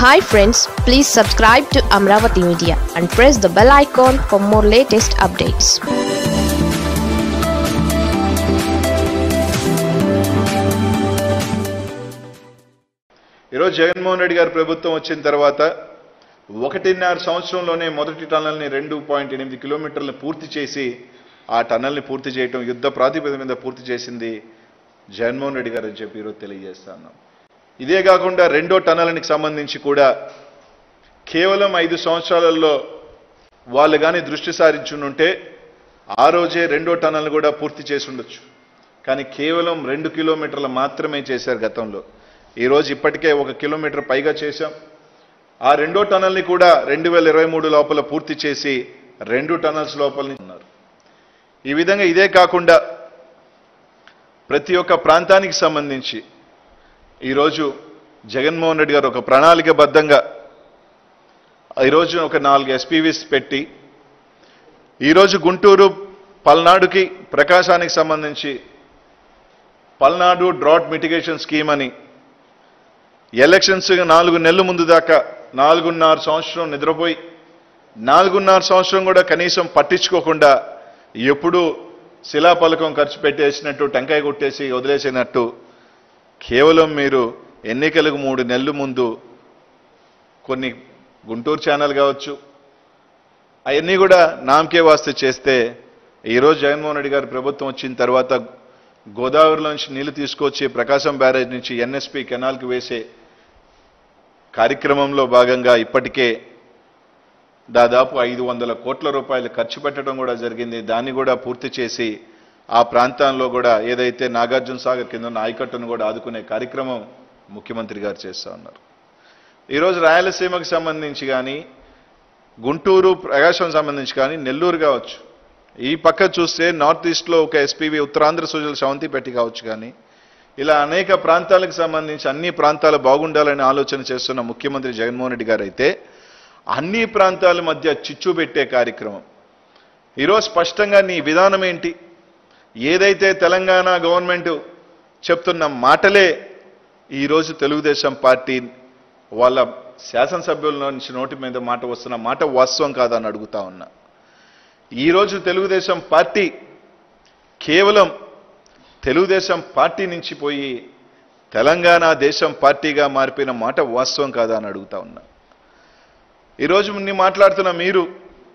Hi friends please subscribe to Amaravati media and press the bell icon for more latest updates ఈరోజు జగన్మోహన్ రెడ్డి గారి ప్రభుత్వం వచ్చిన తర్వాత ఒకటిన్నర సంవత్సరంలోనే మొదటి టన్నల్ని రెండు పాయింట్ ఎనిమిది కిలోమీటర్లను పూర్తి చేసి ఆ టన్నల్ని పూర్తి చేయటం యుద్ధ ప్రాతిపదిక మీద పూర్తి చేసింది జగన్మోహన్ రెడ్డి గారు అని చెప్పి ఈరోజు తెలియజేస్తున్నాం ఇదే కాకుండా రెండో టన్నల్కి సంబంధించి కూడా కేవలం ఐదు సంవత్సరాలలో వాళ్ళు కానీ దృష్టి సారించుంటే ఆ రోజే రెండో టన్నల్ కూడా పూర్తి చేసి ఉండొచ్చు కానీ కేవలం రెండు కిలోమీటర్లు మాత్రమే చేశారు గతంలో ఈరోజు ఇప్పటికే ఒక కిలోమీటర్ పైగా చేశాం ఆ రెండో టన్నల్ని కూడా రెండు వేల ఇరవై మూడు లోపల పూర్తి చేసి రెండు టన్నల్స్ లోపల ఉన్నారు ఈ విధంగా ఇదే కాకుండా ప్రతి ఒక్క ప్రాంతానికి సంబంధించి ఈరోజు జగన్మోహన్ రెడ్డి గారు ఒక ప్రణాళికబద్ధంగా ఈరోజు ఒక నాలుగు ఎస్పీవీస్ పెట్టి ఈరోజు గుంటూరు పల్నాడుకి ప్రకాశానికి సంబంధించి పల్నాడు డ్రాట్ మిటిగేషన్ స్కీమ్ అని ఎలక్షన్స్ నాలుగు నెలల ముందు దాకా నాలుగున్నర సంవత్సరం నిద్రపోయి నాలుగున్నర సంవత్సరం కూడా కనీసం పట్టించుకోకుండా ఎప్పుడూ శిలాపలకం ఖర్చు పెట్టేసినట్టు టెంకాయ కొట్టేసి వదిలేసినట్టు కేవలం మీరు ఎన్నికలకు మూడు నెలల ముందు కొన్ని గుంటూరు ఛానల్ కావచ్చు అవన్నీ కూడా నామకే వాస్తే చేస్తే ఈరోజు జగన్మోహన్ రెడ్డి గారి ప్రభుత్వం వచ్చిన తర్వాత గోదావరిలోంచి నీళ్లు తీసుకొచ్చి ప్రకాశం బ్యారేజ్ నుంచి ఎన్ఎస్పి కెనాల్కి వేసే కార్యక్రమంలో భాగంగా ఇప్పటికే దాదాపు ఐదు వందల కోట్ల రూపాయలు ఖర్చు పెట్టడం కూడా జరిగింది దాన్ని కూడా పూర్తి చేసి ఆ ప్రాంతంలో కూడా ఏదైతే నాగార్జున సాగర్ కింద ఉన్న ఆయకట్టును కూడా ఆదుకునే కార్యక్రమం ముఖ్యమంత్రి గారు చేస్తూ ఉన్నారు ఈరోజు రాయలసీమకు సంబంధించి కానీ గుంటూరు ప్రకాశం సంబంధించి కానీ నెల్లూరు కావచ్చు ఈ పక్క చూస్తే నార్త్ ఈస్ట్లో ఒక ఎస్పీవి ఉత్తరాంధ్ర సుజల శవంతిపెట్టి కావచ్చు కానీ ఇలా అనేక ప్రాంతాలకు సంబంధించి అన్ని ప్రాంతాలు బాగుండాలని ఆలోచన చేస్తున్న ముఖ్యమంత్రి జగన్మోహన్ రెడ్డి గారు అయితే అన్ని ప్రాంతాల మధ్య చిచ్చు పెట్టే కార్యక్రమం ఈరోజు స్పష్టంగా నీ విధానం ఏంటి ఏదైతే తెలంగాణ గవర్నమెంట్ చెప్తున్న మాటలే ఈరోజు తెలుగుదేశం పార్టీ వాళ్ళ శాసనసభ్యుల నుంచి నోటి మీద మాట వస్తున్న మాట వాస్తవం కాదని అడుగుతా ఉన్నా ఈరోజు తెలుగుదేశం పార్టీ కేవలం తెలుగుదేశం పార్టీ నుంచి పోయి తెలంగాణ దేశం పార్టీగా మారిపోయిన మాట వాస్తవం కాదా అని అడుగుతా ఉన్నా ఈరోజు నీ మాట్లాడుతున్న మీరు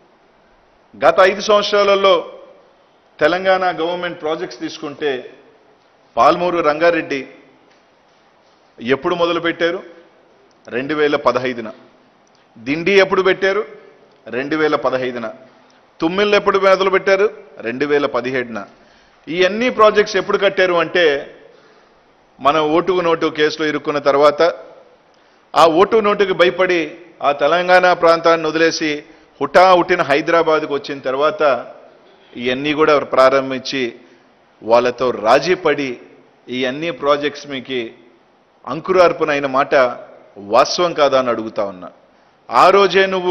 గత ఐదు సంవత్సరాలలో తెలంగాణ గవర్నమెంట్ ప్రాజెక్ట్స్ తీసుకుంటే పాల్మూరు రంగారెడ్డి ఎప్పుడు మొదలు పెట్టారు రెండు వేల పదహైదున దిండి ఎప్పుడు పెట్టారు రెండు వేల పదహైదున తుమ్మిళ్ళు ఎప్పుడు మొదలు పెట్టారు రెండు వేల పదిహేడున ఈ అన్ని ప్రాజెక్ట్స్ ఎప్పుడు కట్టారు అంటే మన ఓటుకు నోటు కేసులో ఇరుక్కున్న తర్వాత ఆ ఓటు నోటుకి భయపడి ఆ తెలంగాణ ప్రాంతాన్ని వదిలేసి హుటా హుట్టిన హైదరాబాద్కు వచ్చిన తర్వాత ఇవన్నీ కూడా ప్రారంభించి వాళ్ళతో రాజీ పడి ఈ అన్ని ప్రాజెక్ట్స్ మీకు అంకురార్పణ అయిన మాట వాస్తవం కాదా అని అడుగుతా ఉన్నా ఆ రోజే నువ్వు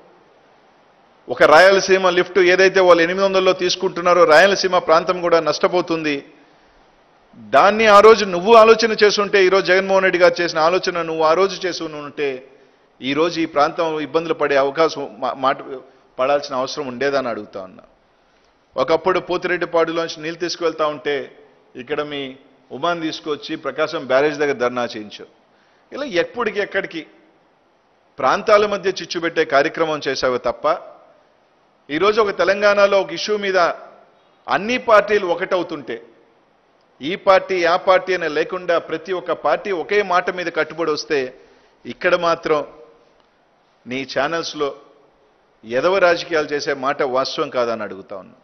ఒక రాయలసీమ లిఫ్ట్ ఏదైతే వాళ్ళు ఎనిమిది వందల్లో తీసుకుంటున్నారో రాయలసీమ ప్రాంతం కూడా నష్టపోతుంది దాన్ని ఆ రోజు నువ్వు ఆలోచన చేసుంటే ఈరోజు జగన్మోహన్ రెడ్డి గారు చేసిన ఆలోచన నువ్వు ఆ రోజు చేసి ఉంటే ఈరోజు ఈ ప్రాంతం ఇబ్బందులు పడే అవకాశం మా- మాట పడాల్సిన అవసరం ఉండేదని అడుగుతా ఉన్నా ఒకప్పుడు పోతిరెడ్డిపాడులోంచి నీళ్ళు తీసుకువెళ్తా ఉంటే ఇక్కడ మీ ఉమాన్ తీసుకొచ్చి ప్రకాశం బ్యారేజ్ దగ్గర ధర్నా చేయించు ఇలా ఎప్పటికి ఎక్కడికి ప్రాంతాల మధ్య చిచ్చు పెట్టే కార్యక్రమం చేశావు తప్ప ఈరోజు ఒక తెలంగాణలో ఒక ఇష్యూ మీద అన్ని పార్టీలు ఒకటవుతుంటే ఈ పార్టీ ఆ పార్టీ అనే లేకుండా ప్రతి ఒక్క పార్టీ ఒకే మాట మీద కట్టుబడి వస్తే ఇక్కడ మాత్రం నీ ఛానల్స్లో ఎదవ రాజకీయాలు చేసే మాట వాస్తవం కాదని అడుగుతా ఉన్నా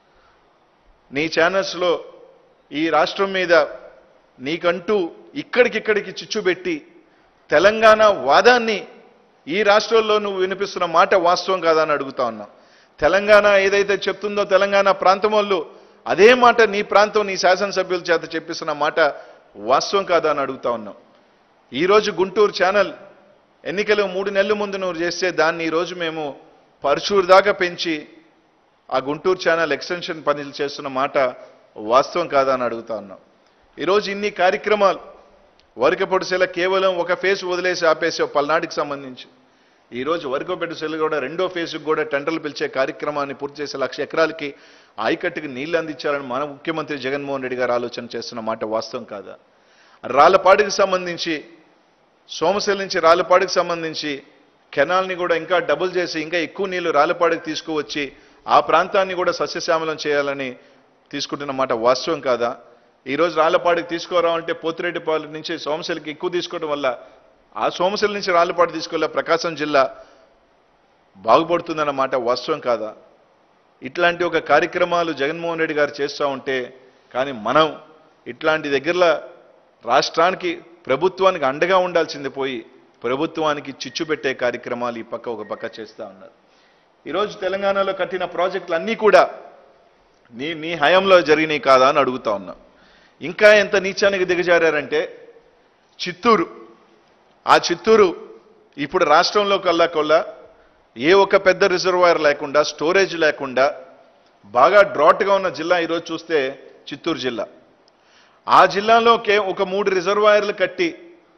నీ ఛానల్స్లో ఈ రాష్ట్రం మీద నీకంటూ ఇక్కడికిక్కడికి చిచ్చు పెట్టి తెలంగాణ వాదాన్ని ఈ రాష్ట్రంలో నువ్వు వినిపిస్తున్న మాట వాస్తవం కాదని అడుగుతా ఉన్నాం తెలంగాణ ఏదైతే చెప్తుందో తెలంగాణ ప్రాంతం వాళ్ళు అదే మాట నీ ప్రాంతం నీ శాసనసభ్యుల చేత చెప్పిస్తున్న మాట వాస్తవం కాదా అని అడుగుతా ఉన్నాం ఈరోజు గుంటూరు ఛానల్ ఎన్నికలు మూడు నెలల ముందు నువ్వు చేస్తే దాన్ని ఈరోజు మేము పరుచూరు దాకా పెంచి ఆ గుంటూరు ఛానల్ ఎక్స్టెన్షన్ పనులు చేస్తున్న మాట వాస్తవం కాదా అని అడుగుతా ఉన్నాం ఈరోజు ఇన్ని కార్యక్రమాలు వరకపొడి సెల కేవలం ఒక ఫేజ్ వదిలేసి ఆపేసే పల్నాటికి సంబంధించి ఈరోజు వరకపొడి సెల కూడా రెండో ఫేజ్కి కూడా టెండర్లు పిలిచే కార్యక్రమాన్ని పూర్తి చేసే లక్ష ఎకరాలకి ఆయకట్టుకి నీళ్లు అందించాలని మన ముఖ్యమంత్రి జగన్మోహన్ రెడ్డి గారు ఆలోచన చేస్తున్న మాట వాస్తవం కాదా రాళ్లపాడికి సంబంధించి సోమశిల నుంచి రాళ్ళపాడికి సంబంధించి కెనాల్ని కూడా ఇంకా డబుల్ చేసి ఇంకా ఎక్కువ నీళ్లు రాళ్ళపాడికి తీసుకువచ్చి ఆ ప్రాంతాన్ని కూడా సస్యశ్యామలం చేయాలని తీసుకుంటున్న మాట వాస్తవం కాదా ఈరోజు రాళ్ళపాడికి తీసుకురావాలంటే పోతిరెడ్డిపాలెం నుంచి సోమశిలకి ఎక్కువ తీసుకోవడం వల్ల ఆ సోమశిల నుంచి రాళ్ళపాడు తీసుకెళ్ళే ప్రకాశం జిల్లా బాగుపడుతుందన్న మాట వాస్తవం కాదా ఇట్లాంటి ఒక కార్యక్రమాలు జగన్మోహన్ రెడ్డి గారు చేస్తూ ఉంటే కానీ మనం ఇట్లాంటి దగ్గరలో రాష్ట్రానికి ప్రభుత్వానికి అండగా ఉండాల్సింది పోయి ప్రభుత్వానికి చిచ్చు పెట్టే కార్యక్రమాలు ఈ పక్క ఒక పక్క చేస్తూ ఉన్నారు ఈరోజు తెలంగాణలో కట్టిన ప్రాజెక్టులు అన్నీ కూడా నీ నీ హయాంలో జరిగినాయి కాదా అని అడుగుతా ఉన్నా ఇంకా ఎంత నీచానికి దిగజారారంటే చిత్తూరు ఆ చిత్తూరు ఇప్పుడు రాష్ట్రంలో కల్లా కొల్లా ఏ ఒక్క పెద్ద రిజర్వాయర్ లేకుండా స్టోరేజ్ లేకుండా బాగా డ్రాట్గా ఉన్న జిల్లా ఈరోజు చూస్తే చిత్తూరు జిల్లా ఆ జిల్లాలో కే ఒక మూడు రిజర్వాయర్లు కట్టి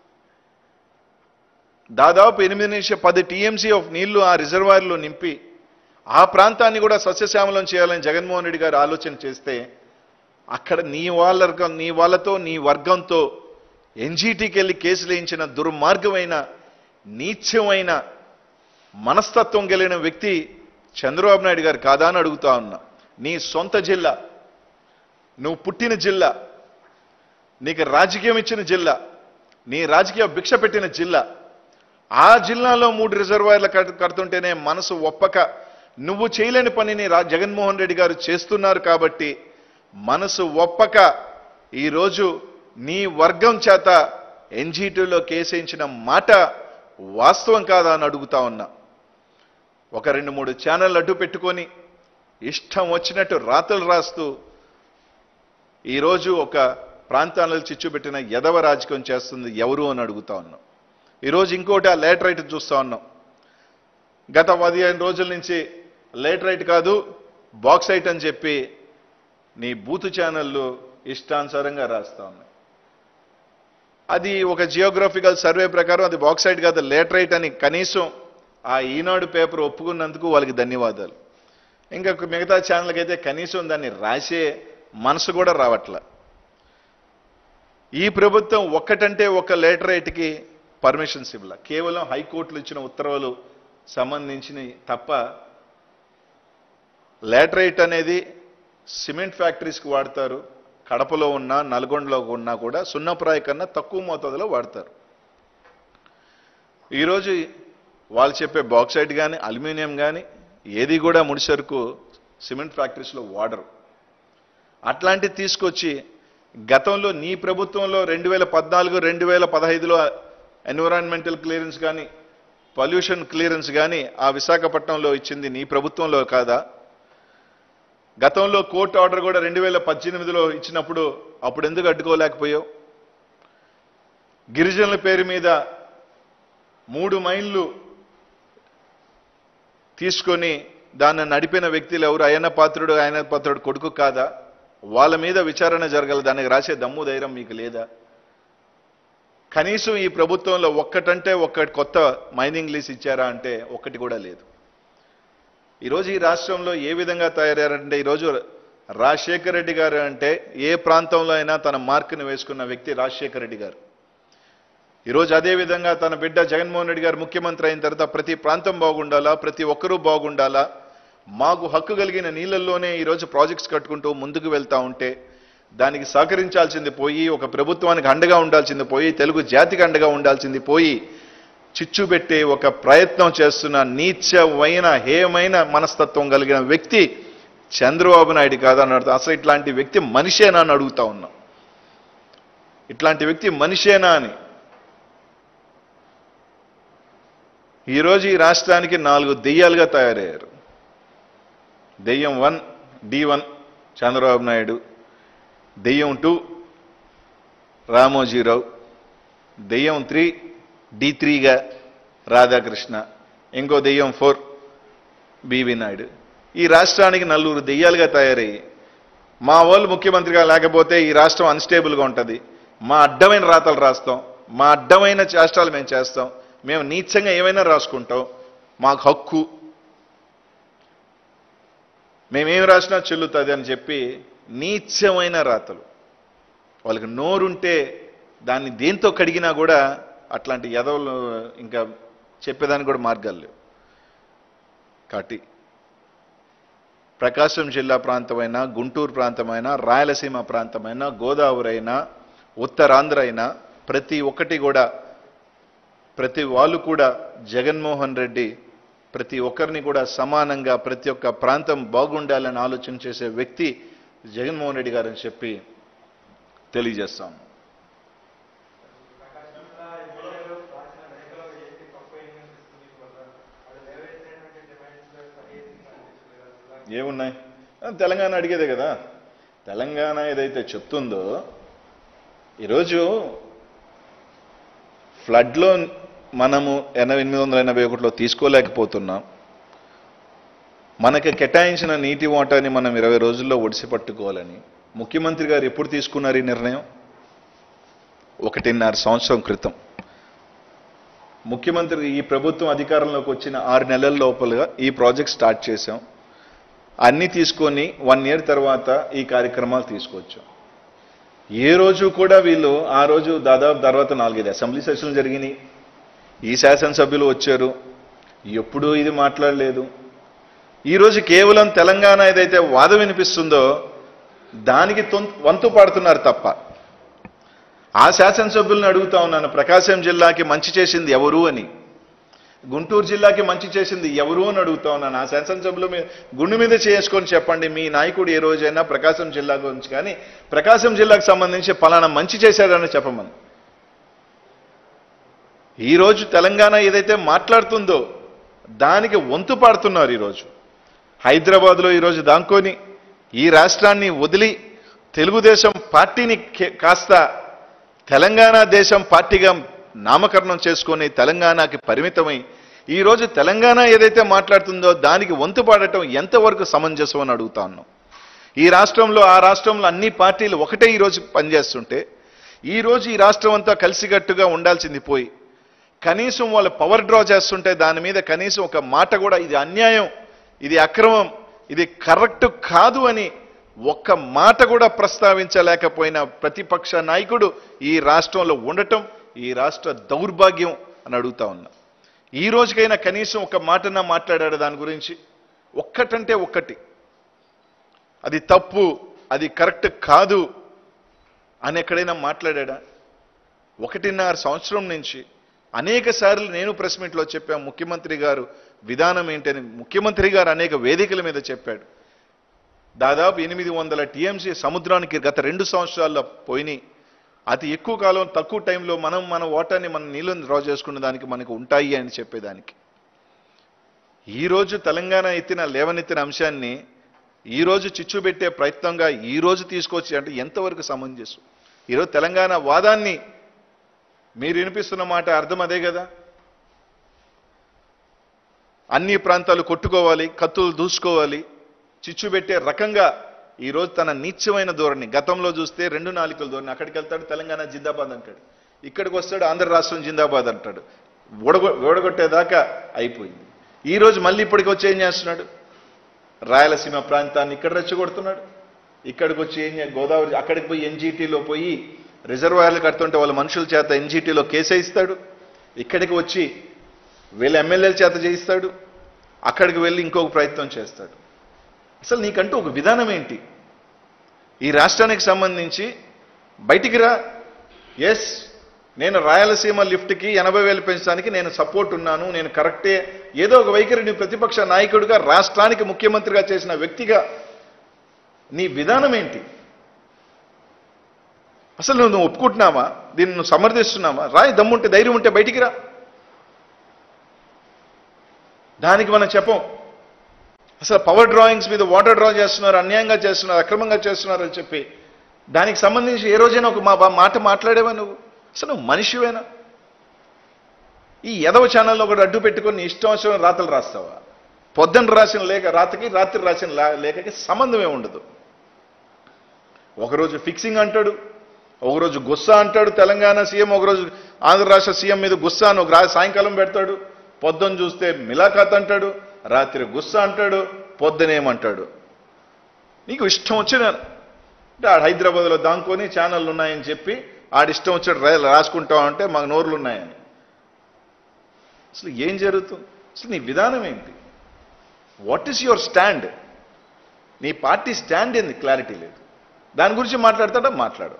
దాదాపు ఎనిమిది నుంచి పది టీఎంసీ ఆఫ్ నీళ్లు ఆ రిజర్వాయర్లో నింపి ఆ ప్రాంతాన్ని కూడా సస్యశ్యామలం చేయాలని జగన్మోహన్ రెడ్డి గారు ఆలోచన చేస్తే అక్కడ నీ వాళ్ళ నీ వాళ్ళతో నీ వర్గంతో ఎన్జీటీకి వెళ్ళి కేసులు వేయించిన దుర్మార్గమైన నీచమైన మనస్తత్వం కలిగిన వ్యక్తి చంద్రబాబు నాయుడు గారు కాదా అని అడుగుతా ఉన్నా నీ సొంత జిల్లా నువ్వు పుట్టిన జిల్లా నీకు రాజకీయం ఇచ్చిన జిల్లా నీ రాజకీయ భిక్ష పెట్టిన జిల్లా ఆ జిల్లాలో మూడు రిజర్వాయర్లు కట్- కడుతుంటేనే మనసు ఒప్పక నువ్వు చేయలేని పనిని రా జగన్మోహన్ రెడ్డి గారు చేస్తున్నారు కాబట్టి మనసు ఒప్పక ఈరోజు నీ వర్గం చేత ఎన్జీటీలో కేసేయించిన మాట వాస్తవం కాదా అని అడుగుతా ఉన్నా ఒక రెండు మూడు ఛానల్ అడ్డు పెట్టుకొని ఇష్టం వచ్చినట్టు రాతలు రాస్తూ ఈరోజు ఒక ప్రాంతాలను చిచ్చుపెట్టిన ఎదవ రాజకీయం చేస్తుంది ఎవరు అని అడుగుతా ఉన్నాం ఈరోజు ఇంకోటి ఆ లేటరైట్ చూస్తా ఉన్నాం గత పదిహేను రోజుల నుంచి లేటరైట్ కాదు బాక్సైట్ అని చెప్పి నీ బూత్ ఛానళ్ళు ఇష్టానుసారంగా రాస్తా ఉన్నాయి అది ఒక జియోగ్రఫికల్ సర్వే ప్రకారం అది బాక్సైట్ కాదు లేటరైట్ అని కనీసం ఆ ఈనాడు పేపర్ ఒప్పుకున్నందుకు వాళ్ళకి ధన్యవాదాలు ఇంకా మిగతా ఛానల్కి అయితే కనీసం దాన్ని రాసే మనసు కూడా రావట్ల ఈ ప్రభుత్వం ఒక్కటంటే ఒక లేటరైట్కి పర్మిషన్స్ ఇవ్వాల కేవలం హైకోర్టులు ఇచ్చిన ఉత్తర్వులు సంబంధించిన తప్ప లేటరైట్ అనేది సిమెంట్ ఫ్యాక్టరీస్కి వాడతారు కడపలో ఉన్నా నల్గొండలో ఉన్నా కూడా సున్నప్రాయ కన్నా తక్కువ మోతాదులో వాడతారు ఈరోజు వాళ్ళు చెప్పే బాక్సైడ్ కానీ అల్యూమినియం కానీ ఏది కూడా ముడిసరుకు సిమెంట్ ఫ్యాక్టరీస్లో వాడరు అట్లాంటివి తీసుకొచ్చి గతంలో నీ ప్రభుత్వంలో రెండు వేల పద్నాలుగు రెండు వేల పదహైదులో ఎన్విరాన్మెంటల్ క్లియరెన్స్ కానీ పొల్యూషన్ క్లియరెన్స్ కానీ ఆ విశాఖపట్నంలో ఇచ్చింది నీ ప్రభుత్వంలో కాదా గతంలో కోర్టు ఆర్డర్ కూడా రెండు వేల పద్దెనిమిదిలో ఇచ్చినప్పుడు అప్పుడు ఎందుకు అడ్డుకోలేకపోయావు గిరిజనుల పేరు మీద మూడు మైళ్ళు తీసుకొని దాన్ని నడిపిన వ్యక్తులు ఎవరు అయ్యన్న పాత్రుడు ఆయన పాత్రుడు కొడుకు కాదా వాళ్ళ మీద విచారణ జరగల దానికి రాసే దమ్ము ధైర్యం మీకు లేదా కనీసం ఈ ప్రభుత్వంలో ఒక్కటంటే ఒక్కటి కొత్త మైనింగ్ లీస్ ఇచ్చారా అంటే ఒక్కటి కూడా లేదు ఈరోజు ఈ రాష్ట్రంలో ఏ విధంగా తయారయ్యారంటే ఈరోజు రాజశేఖర రెడ్డి గారు అంటే ఏ ప్రాంతంలో అయినా తన మార్కుని వేసుకున్న వ్యక్తి రాజశేఖర రెడ్డి గారు ఈరోజు అదే విధంగా తన బిడ్డ జగన్మోహన్ రెడ్డి గారు ముఖ్యమంత్రి అయిన తర్వాత ప్రతి ప్రాంతం బాగుండాలా ప్రతి ఒక్కరూ బాగుండాలా మాకు హక్కు కలిగిన నీళ్ళల్లోనే ఈరోజు ప్రాజెక్ట్స్ కట్టుకుంటూ ముందుకు వెళ్తా ఉంటే దానికి సహకరించాల్సింది పోయి ఒక ప్రభుత్వానికి అండగా ఉండాల్సింది పోయి తెలుగు జాతికి అండగా ఉండాల్సింది పోయి చిచ్చు పెట్టే ఒక ప్రయత్నం చేస్తున్న నీచమైన హేయమైన మనస్తత్వం కలిగిన వ్యక్తి చంద్రబాబు నాయుడు కాదని అర్థం అసలు ఇట్లాంటి వ్యక్తి మనిషేనా అని అడుగుతా ఉన్నాం ఇట్లాంటి వ్యక్తి మనిషేనా అని ఈరోజు ఈ రాష్ట్రానికి నాలుగు దెయ్యాలుగా తయారయ్యారు దెయ్యం one D one Chandrababu Naidu దెయ్యం టూ రామోజీరావు దెయ్యం త్రీ డి త్రీగా రాధాకృష్ణ ఇంకో దెయ్యం ఫోర్ బివి నాయుడు ఈ రాష్ట్రానికి నలుగురు దెయ్యాలుగా తయారయ్యి మా వాళ్ళు ముఖ్యమంత్రిగా లేకపోతే ఈ రాష్ట్రం అన్స్టేబుల్గా ఉంటుంది మా అడ్డమైన రాతలు రాస్తాం మా అడ్డమైన చేష్టాలు మేము చేస్తాం మేము నీచంగా ఏమైనా రాసుకుంటాం మాకు హక్కు మేమేం రాసినా చెల్లుతుంది అని చెప్పి నీచమైన రాతలు వాళ్ళకి నోరుంటే దాన్ని దేంతో కడిగినా కూడా అట్లాంటి ఎదవలు ఇంకా చెప్పేదానికి కూడా మార్గాలు లేవు కాబట్టి ప్రకాశం జిల్లా ప్రాంతమైన గుంటూరు ప్రాంతమైన రాయలసీమ ప్రాంతమైన గోదావరి అయినా ఉత్తరాంధ్ర అయినా ప్రతి ఒక్కటి కూడా ప్రతి వాళ్ళు కూడా జగన్మోహన్ రెడ్డి ప్రతి ఒక్కరిని కూడా సమానంగా ప్రతి ఒక్క ప్రాంతం బాగుండాలని ఆలోచన చేసే వ్యక్తి జగన్మోహన్ రెడ్డి గారని చెప్పి తెలియజేస్తాం ఏమున్నాయి ఆ, తెలంగాణ అడిగేదే కదా తెలంగాణ ఏదైతే చెప్తుందో ఈరోజు ఫ్లడ్లో మనము ఎనభై ఎనిమిది వందల ఎనభై ఒకటిలో తీసుకోలేకపోతున్నాం మనకి కేటాయించిన నీటి వాటాని మనం ఇరవై రోజుల్లో ఒడిసి పట్టుకోవాలని ముఖ్యమంత్రి గారు ఎప్పుడు తీసుకున్నారు ఈ నిర్ణయం ఒకటిన్నర సంవత్సరం క్రితం ముఖ్యమంత్రి ఈ ప్రభుత్వం అధికారంలోకి వచ్చిన ఆరు నెలల లోపలగా ఈ ప్రాజెక్ట్ స్టార్ట్ చేశాం అన్ని తీసుకొని వన్ ఇయర్ తర్వాత ఈ కార్యక్రమాలు తీసుకొచ్చాం ఏ రోజు కూడా వీళ్ళు ఆ రోజు దాదాపు తర్వాత నాలుగైదు అసెంబ్లీ సెషన్లు జరిగినాయి ఈ శాసనసభ్యులు వచ్చారు ఎప్పుడూ ఇది మాట్లాడలేదు ఈరోజు కేవలం తెలంగాణ ఏదైతే వాదం వినిపిస్తుందో దానికి తొం- వంతు పాడుతున్నారు తప్ప ఆ శాసనసభ్యులను అడుగుతా ఉన్నాను ప్రకాశం జిల్లాకి మంచి చేసింది ఎవరు అని గుంటూరు జిల్లాకి మంచి చేసింది ఎవరు అని అడుగుతా ఉన్నాను ఆ శాసనసభ్యులు మీ గుండె మీద చేసుకొని చెప్పండి మీ నాయకుడు ఏ రోజైనా ప్రకాశం జిల్లా గురించి కానీ ప్రకాశం జిల్లాకు సంబంధించి పలానా మంచి చేశాడని చెప్పమని ఈరోజు తెలంగాణ ఏదైతే మాట్లాడుతుందో దానికి వంతు పాడుతున్నారు ఈరోజు హైదరాబాద్లో ఈరోజు దాంకొని ఈ రాష్ట్రాన్ని వదిలి తెలుగుదేశం పార్టీని కే- కాస్త తెలంగాణ దేశం పార్టీగా నామకరణం చేసుకొని తెలంగాణకి పరిమితమై ఈరోజు తెలంగాణ ఏదైతే మాట్లాడుతుందో దానికి వంతు పాడటం ఎంతవరకు సమంజసం అని అడుగుతా ఉన్నాం ఈ రాష్ట్రంలో ఆ రాష్ట్రంలో అన్ని పార్టీలు ఒకటే ఈరోజు పనిచేస్తుంటే ఈరోజు ఈ రాష్ట్రం అంతా కలిసికట్టుగా ఉండాల్సింది పోయి కనీసం వాళ్ళు పవర్ డ్రా చేస్తుంటే దాని మీద కనీసం ఒక మాట కూడా ఇది అన్యాయం ఇది అక్రమం ఇది కరెక్ట్ కాదు అని ఒక్క మాట కూడా ప్రస్తావించలేకపోయిన ప్రతిపక్ష నాయకుడు ఈ రాష్ట్రంలో ఉండటం ఈ రాష్ట్ర దౌర్భాగ్యం అని అడుగుతా ఉన్నా ఈ రోజుకైనా కనీసం ఒక మాటన్నా మాట్లాడాడు దాని గురించి ఒక్కటంటే ఒక్కటి అది తప్పు అది కరెక్ట్ కాదు అని ఎక్కడైనా మాట్లాడా ఒకటిన్నర సంవత్సరం నుంచి అనేక సార్లు నేను ప్రెస్ మీట్లో చెప్పాను ముఖ్యమంత్రి గారు విధానం ఏంటని ముఖ్యమంత్రి గారు అనేక వేదికల మీద చెప్పాడు దాదాపు ఎనిమిది వందల టీఎంసీ సముద్రానికి గత రెండు సంవత్సరాల్లో పోయినాయి అతి ఎక్కువ కాలం తక్కువ టైంలో మనం మన ఓటాన్ని మన నీళ్ళని డ్రా చేసుకునే దానికి మనకు ఉంటాయి అని చెప్పేదానికి ఈరోజు తెలంగాణ ఎత్తిన లేవనెత్తిన అంశాన్ని ఈరోజు చిచ్చు పెట్టే ప్రయత్నంగా ఈ రోజు తీసుకొచ్చి అంటే ఎంతవరకు సమంజసం ఈరోజు తెలంగాణ వాదాన్ని మీరు వినిపిస్తున్న మాట అర్థం అదే కదా అన్ని ప్రాంతాలు కొట్టుకోవాలి కత్తులు దూసుకోవాలి చిచ్చు పెట్టే రకంగా ఈరోజు తన నీచమైన ధోరణి గతంలో చూస్తే రెండు నాలుకల ధోరణి అక్కడికి వెళ్తాడు తెలంగాణ జిందాబాద్ అంటాడు ఇక్కడికి వస్తాడు ఆంధ్ర రాష్ట్రం జిందాబాద్ అంటాడు ఓడగొ ఓడగొట్టేదాకా అయిపోయింది ఈ రోజు మళ్ళీ ఇప్పటికి వచ్చి ఏం చేస్తున్నాడు రాయలసీమ ప్రాంతాన్ని ఇక్కడ రెచ్చగొడుతున్నాడు ఇక్కడికి వచ్చి ఏం చే- గోదావరి అక్కడికి పోయి ఎన్జీటీలో పోయి రిజర్వాయర్లు కడుతుంటే వాళ్ళ మనుషుల చేత ఎన్జీటీలో కేసేయిస్తాడు ఇక్కడికి వచ్చి వీళ్ళ ఎమ్మెల్యేల చేత చేయిస్తాడు అక్కడికి వెళ్ళి ఇంకొక ప్రయత్నం చేస్తాడు అసలు నీకంటూ ఒక విధానం ఏంటి ఈ రాష్ట్రానికి సంబంధించి బయటికి రా ఎస్ నేను రాయలసీమ లిఫ్ట్కి ఎనభై వేలు పెంచడానికి నేను సపోర్ట్ ఉన్నాను నేను కరెక్టే ఏదో ఒక వైఖరి నీ ప్రతిపక్ష నాయకుడిగా రాష్ట్రానికి ముఖ్యమంత్రిగా చేసిన వ్యక్తిగా నీ విధానం ఏంటి అసలు నువ్వు నువ్వు ఒప్పుకుంటున్నావా దీన్ని నువ్వు సమర్థిస్తున్నావా రాయి దమ్ముంటే ధైర్యం ఉంటే బయటికి రా దానికి మనం చెప్పం అసలు పవర్ డ్రాయింగ్స్ మీద వాటర్ డ్రా చేస్తున్నారు అన్యాయంగా చేస్తున్నారు అక్రమంగా చేస్తున్నారు అని చెప్పి దానికి సంబంధించి ఏ రోజైనా ఒక మా- మాట మాట్లాడేవా నువ్వు అసలు నువ్వు మనిషివేనా ఈ ఎదవ ఛానల్లో కూడా అడ్డు పెట్టుకొని నీ ఇష్టం వచ్చిన రాతలు రాస్తావా పొద్దున్న రాసిన లేఖ రాతకి రాత్రి రాసిన లా- లేఖకి సంబంధమే ఉండదు ఒకరోజు ఫిక్సింగ్ అంటాడు ఒకరోజు గుస్సా అంటాడు తెలంగాణ సీఎం ఒకరోజు ఆంధ్ర రాష్ట్ర సీఎం మీద గుస్సా అని ఒక రా సాయంకాలం పెడతాడు పొద్దున్న చూస్తే మిలాఖాత్ అంటాడు రాత్రి గుస్సా అంటాడు పొద్దునేమంటాడు నీకు ఇష్టం వచ్చిన అంటే ఆడ హైదరాబాద్లో దాంకొని ఛానళ్ళు ఉన్నాయని చెప్పి ఆడిష్టం వచ్చాడు రా- రాసుకుంటాం అంటే మాకు నోర్లు ఉన్నాయని అసలు ఏం జరుగుతుంది అసలు నీ విధానం ఏంటి వాట్ ఈస్ యువర్ స్టాండ్ నీ పార్టీ స్టాండ్ ఏంది క్లారిటీ లేదు దాని గురించి మాట్లాడతాడా మాట్లాడు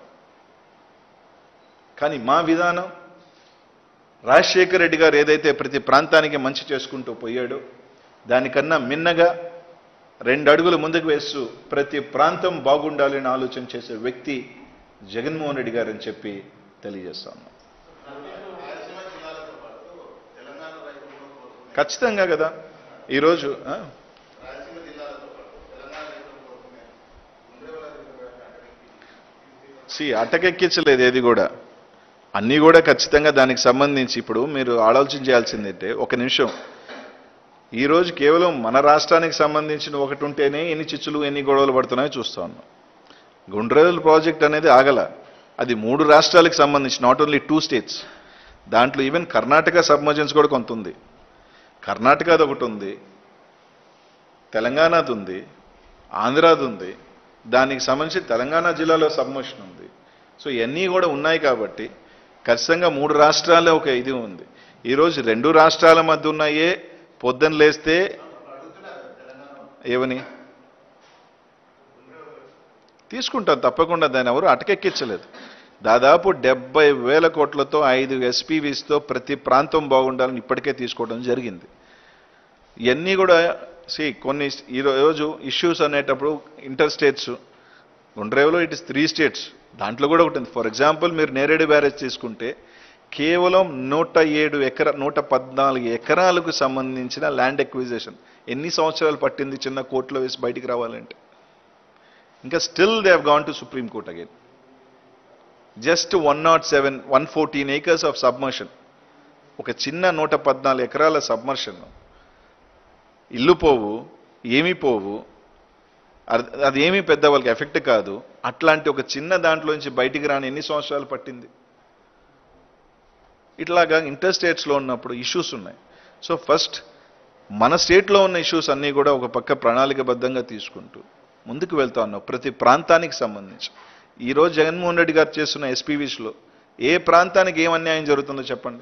కానీ మా విధానం రాజశేఖర రెడ్డి గారు ఏదైతే ప్రతి ప్రాంతానికి మంచి చేసుకుంటూ పోయాడో దానికన్నా మిన్నగా రెండు అడుగులు ముందుకు వేస్తూ ప్రతి ప్రాంతం బాగుండాలని ఆలోచన చేసే వ్యక్తి జగన్మోహన్ రెడ్డి గారు అని చెప్పి తెలియజేస్తాను ఖచ్చితంగా కదా ఈరోజు ఆ? సి అటకెక్కించలేదు ఏది కూడా అన్నీ కూడా ఖచ్చితంగా దానికి సంబంధించి ఇప్పుడు మీరు ఆలోచన చేయాల్సిందంటే ఒక నిమిషం ఈ రోజు కేవలం మన రాష్ట్రానికి సంబంధించిన ఒకటి ఉంటేనే ఎన్ని చిచ్చులు ఎన్ని గొడవలు పడుతున్నాయో చూస్తా ఉన్నాం గుండ్రేల్ ప్రాజెక్ట్ అనేది ఆగల అది మూడు రాష్ట్రాలకు సంబంధించి నాట్ ఓన్లీ టూ స్టేట్స్ దాంట్లో ఈవెన్ కర్ణాటక సబ్మర్జెన్స్ కూడా కొంత ఉంది కర్ణాటకది ఒకటి ఉంది తెలంగాణది ఉంది ఆంధ్రాది ఉంది దానికి సంబంధించి తెలంగాణ జిల్లాలో సబ్మర్షన్ ఉంది సో ఇవన్నీ కూడా ఉన్నాయి కాబట్టి ఖచ్చితంగా మూడు రాష్ట్రాల్లో ఒక ఇది ఉంది ఈరోజు రెండు రాష్ట్రాల మధ్య ఉన్నాయే పొద్దున లేస్తే ఏవని తీసుకుంటాం తప్పకుండా దాన్ని ఎవరు అటకెక్కించలేదు దాదాపు డెబ్బై వేల కోట్లతో ఐదు ఎస్పీవీస్తో ప్రతి ప్రాంతం బాగుండాలని ఇప్పటికే తీసుకోవడం జరిగింది ఇవన్నీ కూడా సి కొన్ని ఈ రోజు ఇష్యూస్ అనేటప్పుడు ఇంటర్ స్టేట్స్ గుండ్రేవులో ఇట్ ఇస్ త్రీ స్టేట్స్ దాంట్లో కూడా ఒకటి ఉంది ఫర్ ఎగ్జాంపుల్ మీరు నేరేడు బ్యారేజ్ తీసుకుంటే కేవలం నూట ఏడు ఎకరా నూట పద్నాలుగు ఎకరాలకు సంబంధించిన ల్యాండ్ ఎక్విజేషన్ ఎన్ని సంవత్సరాలు పట్టింది చిన్న కోర్టులో వేసి బయటికి రావాలంటే ఇంకా still they have gone to supreme court again just one not seven one fourteen acres of submersion ఒక చిన్న నూట పద్నాలుగు ఎకరాల సబ్మర్షన్ ఇల్లు పోవు ఏమీ పోవు అర్- అది ఏమీ పెద్ద వాళ్ళకి ఎఫెక్ట్ కాదు అట్లాంటి ఒక చిన్న దాంట్లోంచి బయటికి రాని ఎన్ని సంవత్సరాలు పట్టింది ఇట్లాగా ఇంటర్ స్టేట్స్లో ఉన్నప్పుడు ఇష్యూస్ ఉన్నాయి సో ఫస్ట్ మన స్టేట్లో ఉన్న ఇష్యూస్ అన్నీ కూడా ఒక పక్క ప్రణాళికబద్ధంగా తీసుకుంటూ ముందుకు వెళ్తా ఉన్నాం ప్రతి ప్రాంతానికి సంబంధించి ఈరోజు జగన్మోహన్ రెడ్డి గారు చేస్తున్న ఎస్పీవీస్లో ఏ ప్రాంతానికి ఏం అన్యాయం జరుగుతుందో చెప్పండి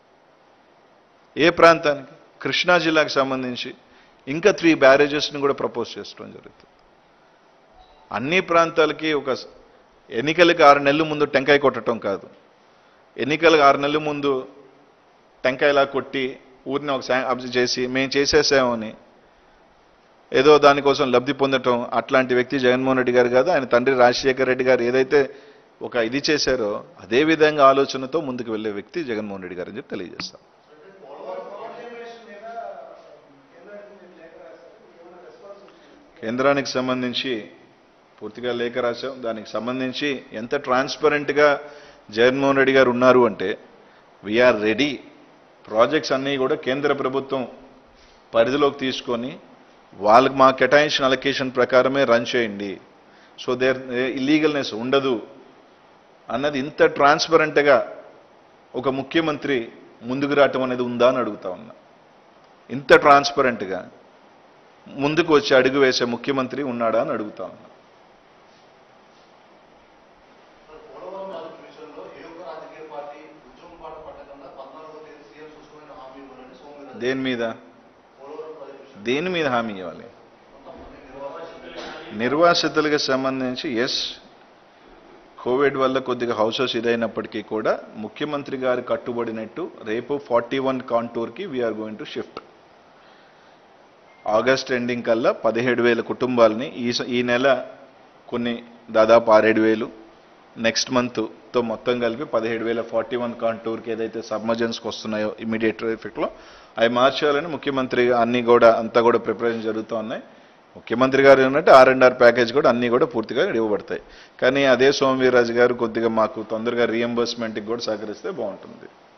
ఏ ప్రాంతానికి కృష్ణా జిల్లాకు సంబంధించి ఇంకా త్రీ బ్యారేజెస్ని కూడా ప్రపోజ్ చేసుకోవడం జరుగుతుంది అన్ని ప్రాంతాలకి ఒక స- ఎన్నికలకి ఆరు నెలల ముందు టెంకాయ కొట్టడం కాదు ఎన్నికలకు ఆరు నెలల ముందు టెంకాయలా కొట్టి ఊరిని ఒక శా- అబ్జర్వ్ చేసి మేము చేసేసామని ఏదో దానికోసం లబ్ధి పొందటం అట్లాంటి వ్యక్తి జగన్మోహన్ రెడ్డి గారు కాదు ఆయన తండ్రి రాజశేఖర్ రెడ్డి గారు ఏదైతే ఒక ఇది చేశారో అదే విధంగా ఆలోచనతో ముందుకు వెళ్ళే వ్యక్తి జగన్మోహన్ రెడ్డి గారు అని చెప్పి తెలియజేస్తాం కేంద్రానికి సంబంధించి పూర్తిగా లేఖ రాశాం దానికి సంబంధించి ఎంత ట్రాన్స్పరెంట్గా జగన్మోహన్ రెడ్డి గారు ఉన్నారు అంటే వీఆర్ రెడీ ప్రాజెక్ట్స్ అన్నీ కూడా కేంద్ర ప్రభుత్వం పరిధిలోకి తీసుకొని వాళ్ళకి మా కేటాయించిన అలొకేషన్ ప్రకారమే రన్ చేయండి సో దేర్ ఇల్లీగల్నెస్ ఉండదు అన్నది ఇంత ట్రాన్స్పరెంట్గా ఒక ముఖ్యమంత్రి ముందుకు రావటం అనేది ఉందా అని అడుగుతా ఉన్నా ఇంత ట్రాన్స్పరెంట్గా ముందుకు వచ్చి అడుగు వేసే ముఖ్యమంత్రి ఉన్నాడా అని అడుగుతా ఉన్నా పోలవరం ప్రాజెక్టు విషయంలో ఏ ఒక్క రాజకీయ పార్టీ ఉద్యమం పాట పట్టకుండా పద్నాలుగో తేదీ సీఎం చూసుకోవాలని హామీ ఇవ్వాలని సోమవీరాజు దేని మీద పోలవరం ప్రాజెక్టు విషయంలో దేని మీద హామీ ఇవ్వాలి కొంతమంది నిర్వాసితులు నిర్వాసితులకు సంబంధించి ఎస్ కోవిడ్ వల్ల కొద్దిగా హౌసెస్ ఇదైనప్పటికీ కూడా ముఖ్యమంత్రి గారు కట్టుబడినట్టు రేపు ఫార్టీ వన్ కాంటూర్కి we're going to shift August ending కల్లా పదిహేడు వేల కుటుంబాలని ఈ స- ఈ నెల కొన్ని దాదాపు ఆరేడు వేలు నెక్స్ట్ మంత్తో మొత్తం కలిపి పదిహేడు వేల ఫార్టీ వన్ కాంటూర్కి ఏదైతే సబ్మర్జెన్స్కి వస్తున్నాయో ఇమీడియట్ ఎఫెక్ట్లో అవి మార్చాలని ముఖ్యమంత్రి అన్ని కూడా అంతా కూడా ప్రిపరేషన్ జరుగుతూ ఉన్నాయి ముఖ్యమంత్రి గారు ఉన్నట్టు ఆర్ అండ్ ఆర్ ప్యాకేజ్ కూడా అన్నీ కూడా పూర్తిగా ఇవ్వబడతాయి కానీ అదే సోమవీర్రాజు గారు కొద్దిగా మాకు తొందరగా రీఎంబర్స్మెంట్కి కూడా సహకరిస్తే బాగుంటుంది